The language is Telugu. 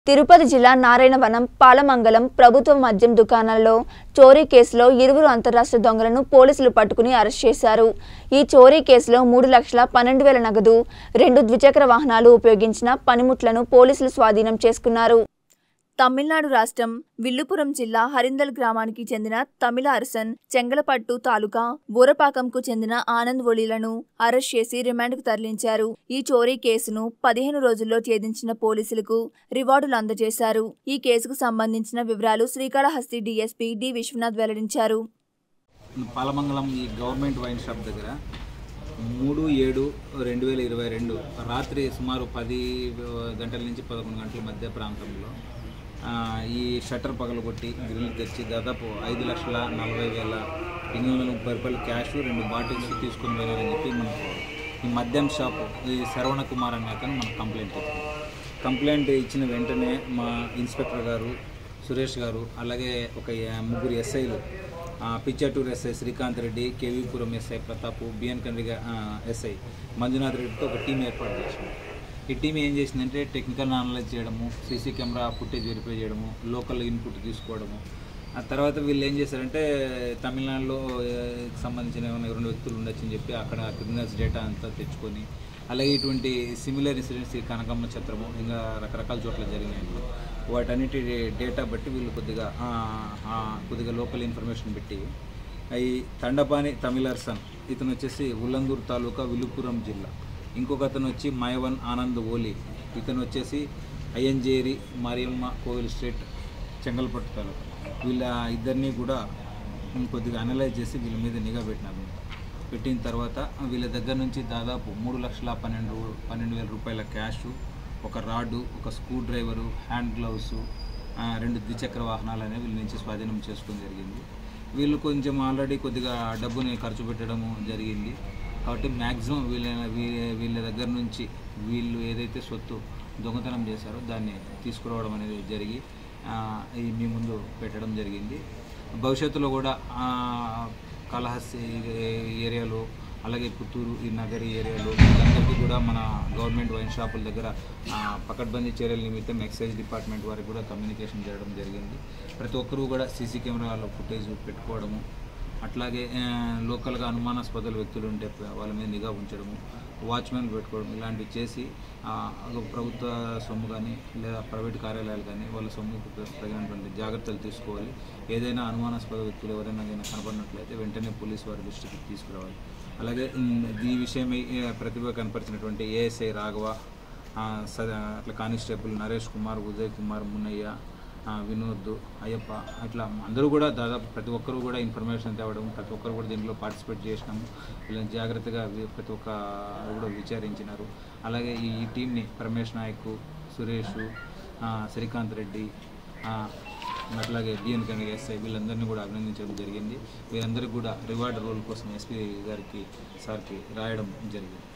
తిరుపతి జిల్లా నారాయణవనం పాలమంగళం ప్రభుత్వ మద్యం దుకాణాలలో చోరీ కేసులో ఇరువురు అంతరాష్ట్ర దొంగలను పోలీసులు పట్టుకుని అరెస్ట్ చేశారు ఈ చోరీ కేసులో మూడు లక్షల పన్నెండు వేల నగదు రెండు ద్విచక్ర వాహనాలు ఉపయోగించిన పనిముట్లను పోలీసులు స్వాధీనం చేసుకున్నారు తమిళనాడు రాష్ట్రం విల్లుపురం జిల్లా హరిందల్ గ్రామానికి చెందిన తమిళ అరసన్ చెంగలపట్టు తాలూకా బూరపాకంకు చెందిన ఆనంద్ ఒలీలను అరెస్ట్ చేసి రిమాండ్కు తరలించారు ఈ చోరీ కేసును పదిహేను రోజుల్లో ఛేదించిన పోలీసులకు రివార్డులు అందజేశారు ఈ కేసుకు సంబంధించిన వివరాలు శ్రీకాళహస్తి డీఎస్పీ డి విశ్వనాథ్ వెల్లడించారు పాలమంగళం ఈ గవర్నమెంట్ వైన్ షాప్ దగ్గర మూడు ఏడు రెండు వేల ఇరవై రెండు రాత్రి సుమారు పది గంటల నుంచి పదకొండు గంటల మధ్య ప్రాంతంలో ఆ, ఈ షట్టర్ పగలగొట్టి గ్రిల్ తెచ్చి దాదాపు ఐదు లక్షల నలభై వేల ఎనిమిది వందల ముప్పై రూపాయలు క్యాష్ రెండు బాటిల్స్ తీసుకుని పోయినారని చెప్పి మనకు ఈ మద్యం షాపు ఈ శరవణ కుమార్ అనే అతను మనకు కంప్లైంట్ ఇచ్చింది కంప్లైంట్ ఇచ్చిన వెంటనే మా ఇన్స్పెక్టర్ గారు సురేష్ గారు అలాగే ఒక యా- ముగ్గురు ఎస్ఐలు Pichatur SI Srikanth Reddy KVPuram SI Pratap BN Kandriga SI Manjunath రెడ్డితో ఒక టీం ఏర్పాటు చేసింది ఈ టీం ఏం చేసిందంటే టెక్నికల్ అనలైజ్ చేయడము సీసీ కెమెరా ఫుటేజ్ వెరిఫై చేయడము లోకల్ ఇన్పుట్ తీసుకోవడము ఆ తర్వాత వీళ్ళు ఏం చేశారంటే తమిళనాడులో ఏ, సంబంధించిన ఏమైనా రెండు వ్యక్తులు ఉండొచ్చని చెప్పి అక్కడ క్రిమినల్స్ డేటా అంతా తెచ్చుకొని అలాగే ఇటువంటి సిమిలర్ ఇన్సిడెంట్స్ ఈ కనకమ్మ చిత్రము ఇంకా రకరకాల చోట్ల జరిగినాయి వాటన్నిటి డేటా బట్టి వీళ్ళు కొద్దిగా ఆ, ఆ, కొద్దిగా లోకల్ ఇన్ఫర్మేషన్ పెట్టి ఈ తండపాని తమిళర్సన్ ఇతను వచ్చేసి ఉల్లందూరు తాలూకా విలుపురం జిల్లా ఇంకొక అతను వచ్చి మాయవన్ ఆనంద్ ఓలీ ఇతను వచ్చేసి అయ్యంజేరి మరియమ్మ కోవిల్ స్ట్రీట్ చెంగల్పట్టు తాలూకా వీళ్ళ ఇద్దరిని కూడా కొద్దిగా అనలైజ్ చేసి వీళ్ళ మీద నిఘా పెట్టినాము పెట్టిన తర్వాత వీళ్ళ దగ్గర నుంచి దాదాపు మూడు లక్షల పన్నెండు పన్నెండు వేల రూపాయల క్యాష్ ఒక రాడు ఒక స్క్రూ డ్రైవరు హ్యాండ్ గ్లౌస్ ఆ, రెండు ద్విచక్ర వాహనాలు అనేవి వీళ్ళ నుంచి స్వాధీనం చేసుకోవడం జరిగింది వీళ్ళు కొంచెం ఆల్రెడీ కొద్దిగా డబ్బుని ఖర్చు పెట్టడము జరిగింది కాబట్టి మ్యాక్సిమం వీళ్ళ వీ- వీళ్ళ దగ్గర నుంచి వీళ్ళు ఏదైతే సొత్తు దొంగతనం చేశారో దాన్ని తీసుకురావడం అనేది జరిగి ఆ, ఈ మీ ముందు పెట్టడం జరిగింది భవిష్యత్తులో కూడా ఆ, కాళహస్తి ఏరియాలో అలాగే పుత్తూరు ఈ నగరి ఏరియాలో వీళ్ళందరికీ కూడా మన గవర్నమెంట్ వైన్ షాపుల దగ్గర ఆ, పకడ్బందీ చర్యల నిమిత్తం ఎక్సైజ్ డిపార్ట్మెంట్ వారికి కూడా కమ్యూనికేషన్ చేయడం జరిగింది ప్రతి ఒక్కరూ కూడా సీసీ కెమెరాలో ఫుటేజ్ పెట్టుకోవడము అట్లాగే ఆ, లోకల్గా అనుమానాస్పద వ్యక్తులు ఉంటే ప- వాళ్ళ మీద నిఘా ఉంచడము వాచ్మెన్ పెట్టుకోవడం ఇలాంటివి చేసి ఆ, ఒక ప్రభుత్వ సొమ్ము కానీ లేదా ప్రైవేట్ కార్యాలయాలు కానీ వాళ్ళ సొమ్ముకు తగ- తగినటువంటి జాగ్రత్తలు తీసుకోవాలి ఏదైనా అనుమానాస్పద వ్యక్తులు ఎవరైనా కానీ కనపడినట్లయితే వెంటనే పోలీసు వారి దృష్టికి తీసుకురావాలి అలాగే ఉమ్, ఈ విషయమై ఆ, ప్రతిభ కనపరిచినటువంటి ఏఎస్ఐ రాఘవ ఆ, స- అట్లా కానిస్టేబుల్ నరేష్ కుమార్ ఉదయ్ కుమార్ మున్నయ్య ఆ, వినోద్ అయ్యప్ప అట్లా అందరూ కూడా దాదాపు ప్రతి ఒక్కరూ కూడా ఇన్ఫర్మేషన్ తేవడం ప్రతి ఒక్కరు కూడా దీంట్లో పార్టిసిపేట్ చేసినాము వీళ్ళని జాగ్రత్తగా వి- ప్రతి ఒక్క కూడా విచారించినారు అలాగే ఈ ఈ టీంని పరమేష్ నాయక్ సురేష్ ఆ, శ్రీకాంత్ రెడ్డి ఆ, అట్లాగే బిఎన్ కనుక ఎస్ఐ వీళ్ళందరినీ కూడా అభినందించడం జరిగింది వీరందరికీ కూడా రివార్డ్ రోల్ కోసం ఎస్పీ గారికి సార్కి రాయడం జరిగింది